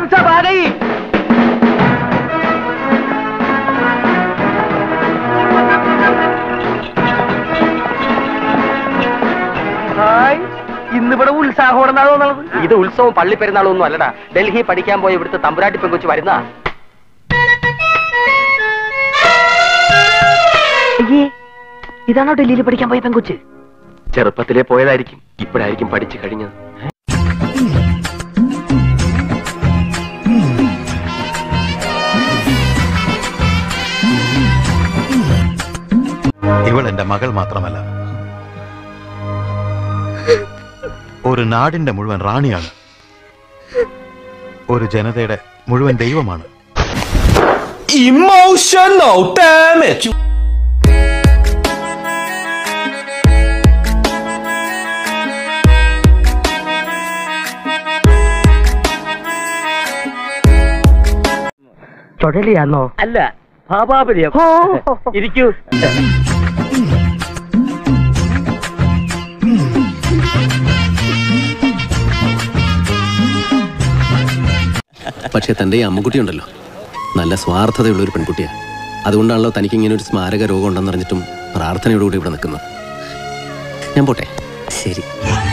सब आ गई ഹായ് ഇന്നിവിടെ ഉത്സാഹം തോന്നുന്നത് ഇത് ഉത്സവം പള്ളി പെരുന്നാളും ഒന്നും അല്ലടാ ഡൽഹി പഠിക്കാൻ പോയ ഇവിടുത്തെ തമ്പുരാട്ടി പെങ്കൊച്ച് വരുന്ന ഇതാണോ ഡൽഹിയിൽ പഠിക്കാൻ പോയ പെങ്കുച്ച് ചെറുപ്പത്തിലേ പോയതായിരിക്കും ഇപ്പോഴായിരിക്കും പഠിച്ചു കഴിഞ്ഞത് ഇവൾ എന്റെ മകൾ മാത്രമല്ല ഒരു നാടിന്റെ മുഴുവൻ റാണിയാണ് ഒരു ജനതയുടെ മുഴുവൻ ദൈവമാണ് Emotional damage. ചുഴലിയാന്നോ അല്ല ഭാപാപര്യം ഇരിക്കൂ പക്ഷെ തൻ്റെ ഈ അമ്മുക്കുട്ടി ഉണ്ടല്ലോ നല്ല സ്വാർത്ഥതയുള്ള ഒരു പെൺകുട്ടിയാണ് അതുകൊണ്ടാണല്ലോ തനിക്ക് ഇങ്ങനെ ഒരു സ്മാരക രോഗം ഉണ്ടെന്നറിഞ്ഞിട്ടും പ്രാർത്ഥനയോടുകൂടി ഇവിടെ നിൽക്കുന്നത് ഞാൻ പോട്ടെ ശരി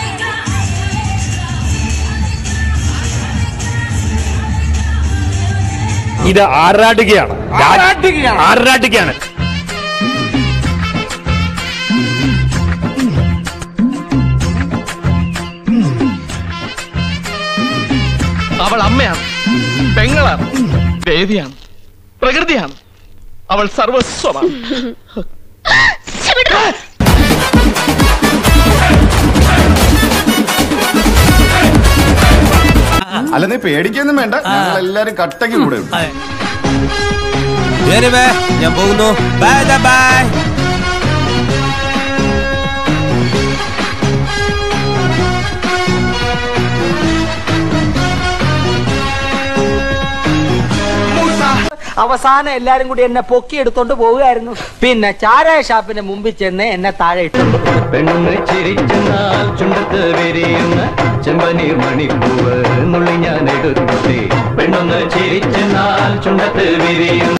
ഇത് ആറാടുകയാണ് ആറാടുകയാണ് അവൾ അമ്മയാണ് പെങ്ങളാണ് ദേവിയാണ് പ്രകൃതിയാണ് അവൾ സർവസ്വമാണ് അല്ല നീ പേടിക്കൊന്നും വേണ്ട ഞങ്ങൾ എല്ലാരും കട്ടയ്ക്ക് കൂടെ ഉണ്ട്. ഞാൻ പോകുന്നു ബൈ ബൈ അവസാനം എല്ലാരും കൂടി എന്നെ പൊക്കി എടുത്തോണ്ട് പോവുകയായിരുന്നു പിന്നെ ചാരായ ഷാപ്പിന്റെ മുമ്പിൽ ചെന്ന് എന്നെ താഴെ ഇട്ടു പെണ്ണൊന്ന് ചിരിച്ചെന്നാൽ ചുണ്ടത്ത് വിരിയുന്ന ചെമ്പനീർ മണിപ്പൂവ് നുള്ളി ഞാൻ എടുത്തേ പെണ്ണൊന്ന് ചിരിച്ചെന്നാൽ ചുണ്ടത്ത് വിരിയുന്ന